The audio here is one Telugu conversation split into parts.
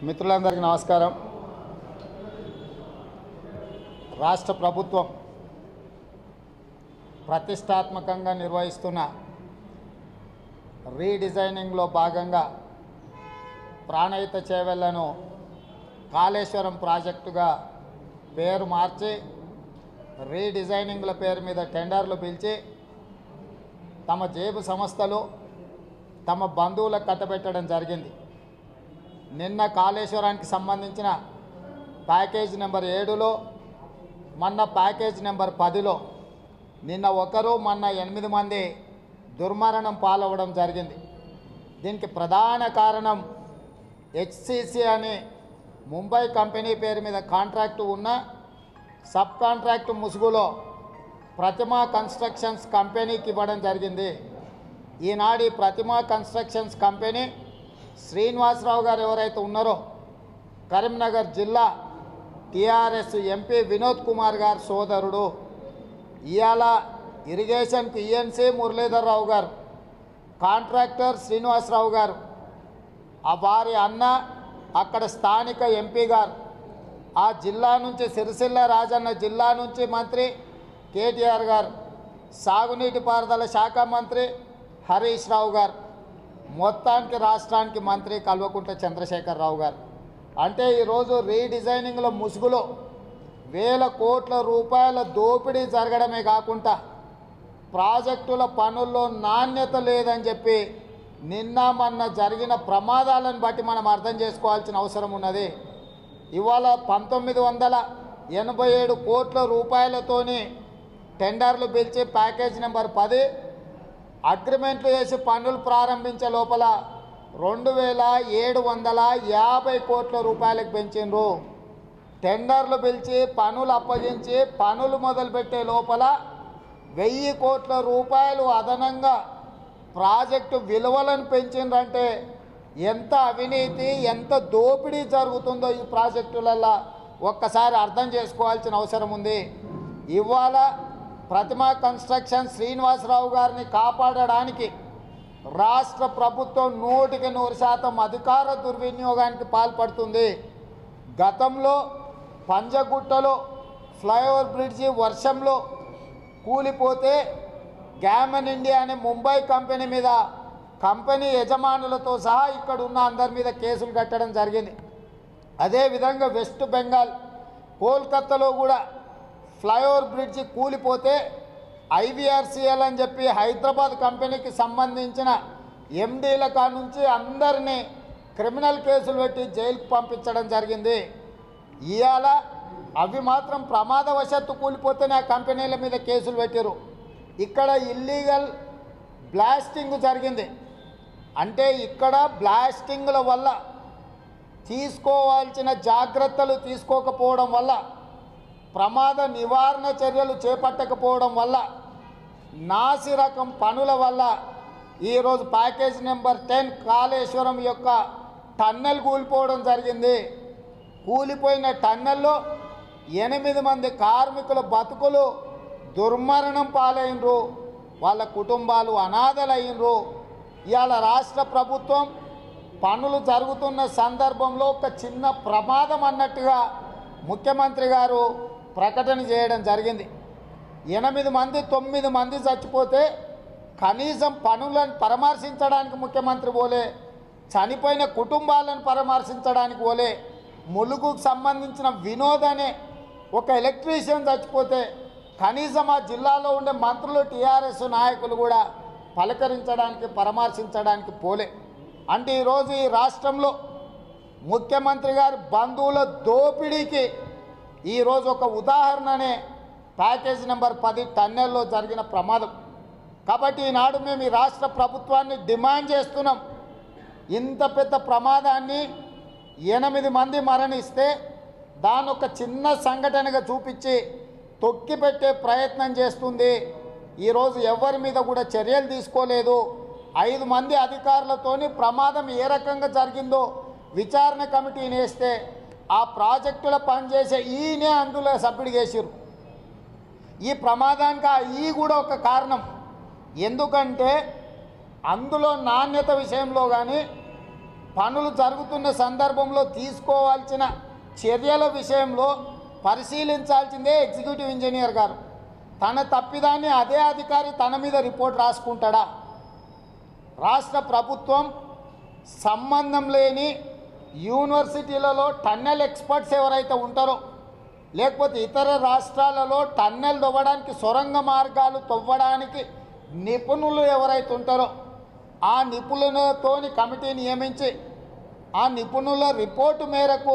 మిత్రులందరికీ నమస్కారం రాష్ట్ర ప్రభుత్వం ప్రతిష్టాత్మకంగా నిర్వహిస్తున్న రీడిజైనింగ్లో భాగంగా ప్రాణహిత చేవెళ్లను కాళేశ్వరం ప్రాజెక్టుగా పేరు మార్చి రీడిజైనింగ్ల పేరు మీద టెండర్లు పిలిచి తమ జేబు సంస్థలు తమ బంధువులకు కట్టబెట్టడం జరిగింది నిన్న కాళేశ్వరానికి సంబంధించిన ప్యాకేజ్ నెంబర్ ఏడులో మొన్న ప్యాకేజ్ నెంబర్ పదిలో నిన్న ఒకరు మొన్న ఎనిమిది మంది దుర్మరణం పాలవడం జరిగింది దీనికి ప్రధాన కారణం హెచ్సిసి అనే ముంబై కంపెనీ పేరు మీద కాంట్రాక్టు ఉన్న సబ్ కాంట్రాక్టు ముసుగులో ప్రతిమా కన్స్ట్రక్షన్స్ కంపెనీకి ఇవ్వడం జరిగింది ఈనాడు ఈ ప్రతిమా కన్స్ట్రక్షన్స్ కంపెనీ శ్రీనివాసరావు గారు ఎవరైతే ఉన్నారో కరీంనగర్ జిల్లా టీఆర్ఎస్ ఎంపీ వినోద్ కుమార్ గారు సోదరుడు ఇవాళ ఇరిగేషన్కి ఈఎన్సీ మురళీధర్ రావు గారు కాంట్రాక్టర్ శ్రీనివాసరావు గారు ఆ వారి అన్న అక్కడ స్థానిక ఎంపీ గారు ఆ జిల్లా నుంచి సిరిసిల్ల రాజన్న జిల్లా నుంచి మంత్రి కేటీఆర్ గారు సాగునీటి పారుదల శాఖ మంత్రి హరీష్ రావు గారు మొత్తానికి రాష్ట్రానికి మంత్రి కల్వకుంట్ల చంద్రశేఖరరావు గారు అంటే ఈరోజు రీడిజైనింగ్ల ముసుగులో వేల కోట్ల రూపాయల దోపిడీ జరగడమే కాకుండా ప్రాజెక్టుల పనుల్లో నాణ్యత లేదని చెప్పి నిన్న మొన్న జరిగిన ప్రమాదాలను బట్టి మనం అర్థం చేసుకోవాల్సిన అవసరం ఉన్నది ఇవాళ పంతొమ్మిది వందల ఎనభై ఏడు కోట్ల రూపాయలతోని టెండర్లు పిలిచి ప్యాకేజ్ నెంబర్ పది అగ్రిమెంట్లు చేసి పనులు ప్రారంభించే లోపల రెండు వేల ఏడు వందల యాభై కోట్ల రూపాయలకు పెంచిండ్రు టెండర్లు పిలిచి పనులు అప్పగించి పనులు మొదలుపెట్టే లోపల వెయ్యి కోట్ల రూపాయలు అదనంగా ప్రాజెక్టు విలువలను పెంచిండ్రంటే ఎంత అవినీతి ఎంత దోపిడీ జరుగుతుందో ఈ ప్రాజెక్టులల్లో ఒక్కసారి అర్థం చేసుకోవాల్సిన అవసరం ఉంది ఇవాళ ప్రతిమా కన్స్ట్రక్షన్ శ్రీనివాసరావు గారిని కాపాడడానికి రాష్ట్ర ప్రభుత్వం నూటికి నూరు శాతం అధికార దుర్వినియోగానికి పాల్పడుతుంది గతంలో పంజగుట్టలో ఫ్లైఓవర్ బ్రిడ్జి వర్షంలో కూలిపోతే గ్యామన్ ఇండియా అనే ముంబై కంపెనీ మీద కంపెనీ యజమానులతో సహా ఇక్కడ ఉన్న అందరి మీద కేసులు కట్టడం జరిగింది అదేవిధంగా వెస్ట్ బెంగాల్ కోల్కత్తాలో కూడా ఫ్లైఓవర్ బ్రిడ్జి కూలిపోతే ఐవీఆర్సీఎల్ అని చెప్పి హైదరాబాద్ కంపెనీకి సంబంధించిన ఎండీల కా నుంచి అందరినీ క్రిమినల్ కేసులు పెట్టి జైలుకు పంపించడం జరిగింది ఇవాళ అవి మాత్రం ప్రమాదవశాత్తు కూలిపోతేనే ఆ కంపెనీల మీద కేసులు పెట్టారు ఇక్కడ ఇల్లీగల్ బ్లాస్టింగ్ జరిగింది అంటే ఇక్కడ బ్లాస్టింగ్ల వల్ల తీసుకోవాల్సిన జాగ్రత్తలు తీసుకోకపోవడం వల్ల ప్రమాద నివారణ చర్యలు చేపట్టకపోవడం వల్ల నాసి రకం పనుల వల్ల ఈరోజు ప్యాకేజ్ నెంబర్ టెన్ కాళేశ్వరం యొక్క టన్నెల్ కూలిపోవడం జరిగింది కూలిపోయిన టన్నెల్లో ఎనిమిది మంది కార్మికుల బతుకులు దుర్మరణం పాలైనరు వాళ్ళ కుటుంబాలు అనాథలయ్యినరు ఇవాళ రాష్ట్ర ప్రభుత్వం పనులు జరుగుతున్న సందర్భంలో ఒక చిన్న ప్రమాదం అన్నట్టుగా ముఖ్యమంత్రి గారు ప్రకటన చేయడం జరిగింది ఎనిమిది మంది తొమ్మిది మంది చచ్చిపోతే కనీసం పనులను పరామర్శించడానికి ముఖ్యమంత్రి పోలే చనిపోయిన కుటుంబాలను పరామర్శించడానికి పోలే ములుగుకు సంబంధించిన వినోద్ అనే ఒక ఎలక్ట్రీషియన్ చచ్చిపోతే కనీసం ఆ జిల్లాలో ఉండే మంత్రులు టీఆర్ఎస్ నాయకులు కూడా పలకరించడానికి పరామర్శించడానికి పోలే అంటే ఈరోజు ఈ రాష్ట్రంలో ముఖ్యమంత్రి గారి బంధువుల దోపిడీకి ఈరోజు ఒక ఉదాహరణనే ప్యాకేజ్ నెంబర్ పది టన్నెల్లో జరిగిన ప్రమాదం కాబట్టి ఈనాడు మేము ఈ రాష్ట్ర ప్రభుత్వాన్ని డిమాండ్ చేస్తున్నాం ఇంత పెద్ద ప్రమాదాన్ని ఎనిమిది మంది మరణిస్తే దాన్ని ఒక చిన్న సంఘటనగా చూపించి తొక్కిపెట్టే ప్రయత్నం చేస్తుంది ఈరోజు ఎవరి మీద కూడా చర్యలు తీసుకోలేదు ఐదు మంది అధికారులతోని ప్రమాదం ఏ రకంగా జరిగిందో విచారణ కమిటీని వేస్తే ఆ ప్రాజెక్టులో పనిచేసే ఈయనే అందులో సభ్యుడు చేసిరు ఈ ప్రమాదానికి ఆ ఈ కూడా ఒక కారణం ఎందుకంటే అందులో నాణ్యత విషయంలో కానీ పనులు జరుగుతున్న సందర్భంలో తీసుకోవాల్సిన చర్యల విషయంలో పరిశీలించాల్సిందే ఎగ్జిక్యూటివ్ ఇంజనీర్ గారు తన తప్పిదాన్ని అదే అధికారి తన మీద రిపోర్ట్ రాసుకుంటాడా రాష్ట్ర ప్రభుత్వం సంబంధం లేని యూనివర్సిటీలలో టన్నెల్ ఎక్స్పర్ట్స్ ఎవరైతే ఉంటారో లేకపోతే ఇతర రాష్ట్రాలలో టన్నెల్ తవ్వడానికి సొరంగ మార్గాలు తవ్వడానికి నిపుణులు ఎవరైతే ఉంటారో ఆ నిపుణులతోని కమిటీ నియమించి ఆ నిపుణుల రిపోర్టు మేరకు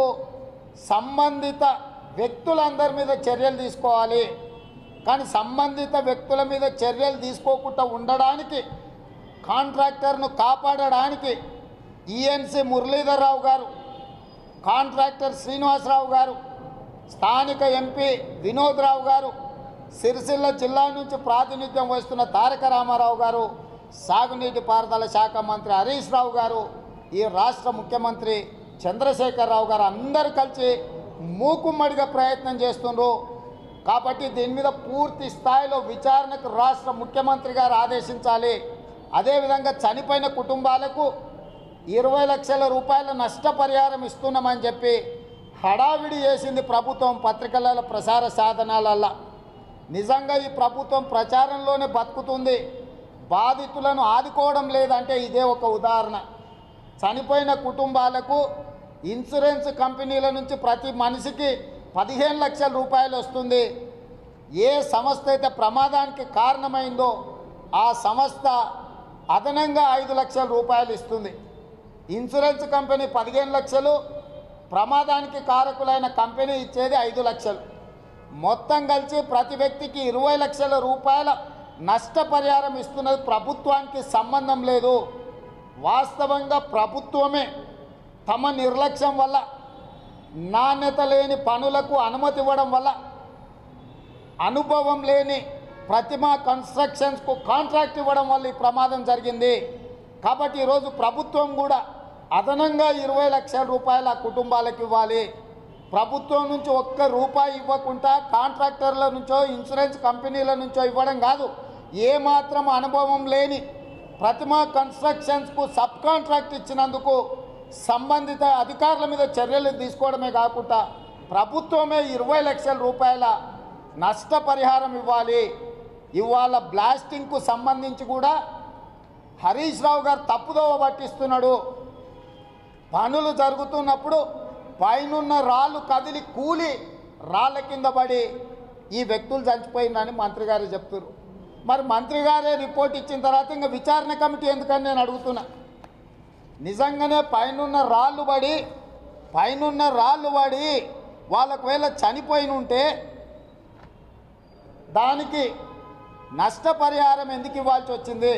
సంబంధిత వ్యక్తులందరి మీద చర్యలు తీసుకోవాలి కానీ సంబంధిత వ్యక్తుల మీద చర్యలు తీసుకోకుండా ఉండడానికి కాంట్రాక్టర్ను కాపాడడానికి ఈఎన్సి మురళీధర్రావు గారు కాంట్రాక్టర్ శ్రీనివాసరావు గారు స్థానిక ఎంపీ వినోద్ రావు గారు సిరిసిల్ల జిల్లా నుంచి ప్రాతినిధ్యం వహిస్తున్న తారక రామారావు గారు సాగునీటి పారుదల శాఖ మంత్రి హరీష్ రావు గారు ఈ రాష్ట్ర ముఖ్యమంత్రి చంద్రశేఖరరావు గారు అందరూ కలిసి మూకుమ్మడిగా ప్రయత్నం చేస్తున్నారు కాబట్టి దీని మీద పూర్తి స్థాయిలో విచారణకు రాష్ట్ర ముఖ్యమంత్రి గారు ఆదేశించాలి అదేవిధంగా చనిపోయిన కుటుంబాలకు ఇరవై లక్షల రూపాయల నష్టపరిహారం ఇస్తున్నామని చెప్పి హడావిడి చేసింది ప్రభుత్వం పత్రికల ప్రసార సాధనాలల్లా నిజంగా ఈ ప్రభుత్వం ప్రచారంలోనే బతుకుతుంది బాధితులను ఆదుకోవడం లేదంటే ఇదే ఒక ఉదాహరణ చనిపోయిన కుటుంబాలకు ఇన్సూరెన్స్ కంపెనీల నుంచి ప్రతి మనిషికి పదిహేను లక్షల రూపాయలు వస్తుంది ఏ సంస్థ అయితే ప్రమాదానికి కారణమైందో ఆ సంస్థ అదనంగా ఐదు లక్షల రూపాయలు ఇస్తుంది ఇన్సూరెన్స్ కంపెనీ పదిహేను లక్షలు ప్రమాదానికి కారకులైన కంపెనీ ఇచ్చేది ఐదు లక్షలు మొత్తం కలిసి ప్రతి వ్యక్తికి ఇరవై లక్షల రూపాయల నష్టపరిహారం ఇస్తున్నది ప్రభుత్వానికి సంబంధం లేదు వాస్తవంగా ప్రభుత్వమే తమ నిర్లక్ష్యం వల్ల నాణ్యత లేని పనులకు అనుమతి ఇవ్వడం వల్ల అనుభవం లేని ప్రతిమ కన్స్ట్రక్షన్స్కు కాంట్రాక్ట్ ఇవ్వడం వల్ల ఈ ప్రమాదం జరిగింది కాబట్టి ఈరోజు ప్రభుత్వం కూడా అదనంగా ఇరవై లక్షల రూపాయలు ఆ కుటుంబాలకు ఇవ్వాలి ప్రభుత్వం నుంచి ఒక్క రూపాయి ఇవ్వకుండా కాంట్రాక్టర్ల నుంచో ఇన్సూరెన్స్ కంపెనీల నుంచో ఇవ్వడం కాదు ఏమాత్రం అనుభవం లేని ప్రతిమ కన్స్ట్రక్షన్స్కు సబ్ కాంట్రాక్ట్ ఇచ్చినందుకు సంబంధిత అధికారుల మీద చర్యలు తీసుకోవడమే కాకుండా ప్రభుత్వమే ఇరవై లక్షల రూపాయల నష్టపరిహారం ఇవ్వాలి ఇవాళ బ్లాస్టింగ్కు సంబంధించి కూడా హరీష్ రావు గారు తప్పుదోవ పట్టిస్తున్నాడు పనులు జరుగుతున్నప్పుడు పైనున్న రాళ్ళు కదిలి కూలి రాళ్ళ కింద పడి ఈ వ్యక్తులు చచ్చిపోయిందని మంత్రి గారు చెప్తున్నారు మరి మంత్రి గారే రిపోర్ట్ ఇచ్చిన తర్వాత ఇంకా విచారణ కమిటీ ఎందుకని నేను అడుగుతున్నా నిజంగానే పైనున్న రాళ్ళు పడి పైనున్న రాళ్ళు పడి వాళ్ళకు వేళ చనిపోయిన ఉంటే దానికి నష్టపరిహారం ఎందుకు ఇవ్వాల్సి వచ్చింది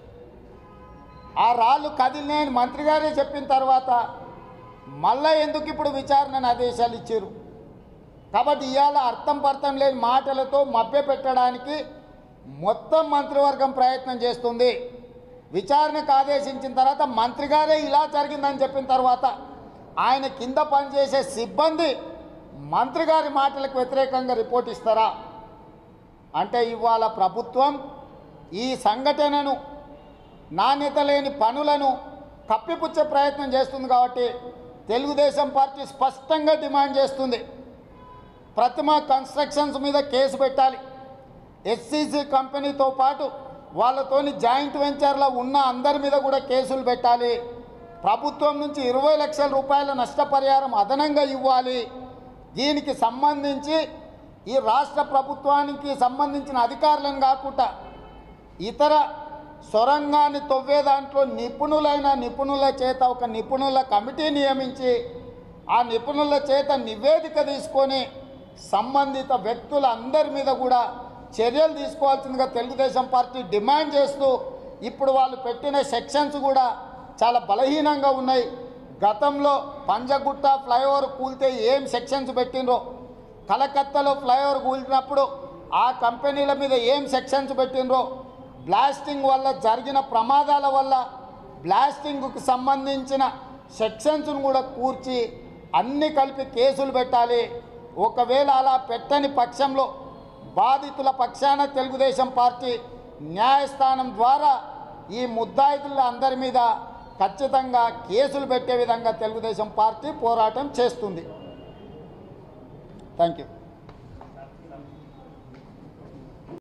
ఆ రాళ్ళు కదిలినాయని మంత్రి గారే చెప్పిన తర్వాత మళ్ళా ఎందుకు ఇప్పుడు విచారణను ఆదేశాలు ఇచ్చారు కాబట్టి ఇవాళ అర్థం పర్థం లేని మాటలతో మభ్య పెట్టడానికి మొత్తం మంత్రివర్గం ప్రయత్నం చేస్తుంది విచారణకు ఆదేశించిన తర్వాత మంత్రి గారే ఇలా జరిగిందని చెప్పిన తర్వాత ఆయన కింద పనిచేసే సిబ్బంది మంత్రి గారి మాటలకు వ్యతిరేకంగా రిపోర్ట్ ఇస్తారా అంటే ఇవాళ ప్రభుత్వం ఈ సంఘటనను నాణ్యత లేని పనులను కప్పిపుచ్చే ప్రయత్నం చేస్తుంది కాబట్టి తెలుగుదేశం పార్టీ స్పష్టంగా డిమాండ్ చేస్తుంది ప్రతిమ కన్స్ట్రక్షన్స్ మీద కేసు పెట్టాలి ఎస్సీసీ కంపెనీతో పాటు వాళ్ళతోని జాయింట్ వెంచర్లో ఉన్న అందరి మీద కూడా కేసులు పెట్టాలి ప్రభుత్వం నుంచి ఇరవై లక్షల రూపాయల నష్టపరిహారం అదనంగా ఇవ్వాలి దీనికి సంబంధించి ఈ రాష్ట్ర ప్రభుత్వానికి సంబంధించిన అధికారులను కాకుండా ఇతర సొరంగాన్ని తవ్వే దాంట్లో నిపుణులైన నిపుణుల చేత ఒక నిపుణుల కమిటీ నియమించి ఆ నిపుణుల చేత నివేదిక తీసుకొని సంబంధిత వ్యక్తులందరి మీద కూడా చర్యలు తీసుకోవాల్సిందిగా తెలుగుదేశం పార్టీ డిమాండ్ చేస్తూ ఇప్పుడు వాళ్ళు పెట్టిన సెక్షన్స్ కూడా చాలా బలహీనంగా ఉన్నాయి గతంలో పంజగుట్ట ఫ్లైఓవర్ కూలితే ఏం సెక్షన్స్ పెట్టినరో కలకత్తాలో ఫ్లైఓవర్ కూలినప్పుడు ఆ కంపెనీల మీద ఏం సెక్షన్స్ పెట్టినరో బ్లాస్టింగ్ వల్ల జరిగిన ప్రమాదాల వల్ల బ్లాస్టింగ్కు సంబంధించిన సెక్షన్స్ను కూడా కూర్చి అన్ని కలిపి కేసులు పెట్టాలి ఒకవేళ అలా పెట్టని పక్షంలో బాధితుల పక్షాన తెలుగుదేశం పార్టీ న్యాయస్థానం ద్వారా ఈ ముద్దాయితుల అందరి మీద ఖచ్చితంగా కేసులు పెట్టే విధంగా తెలుగుదేశం పార్టీ పోరాటం చేస్తుంది థ్యాంక్ యూ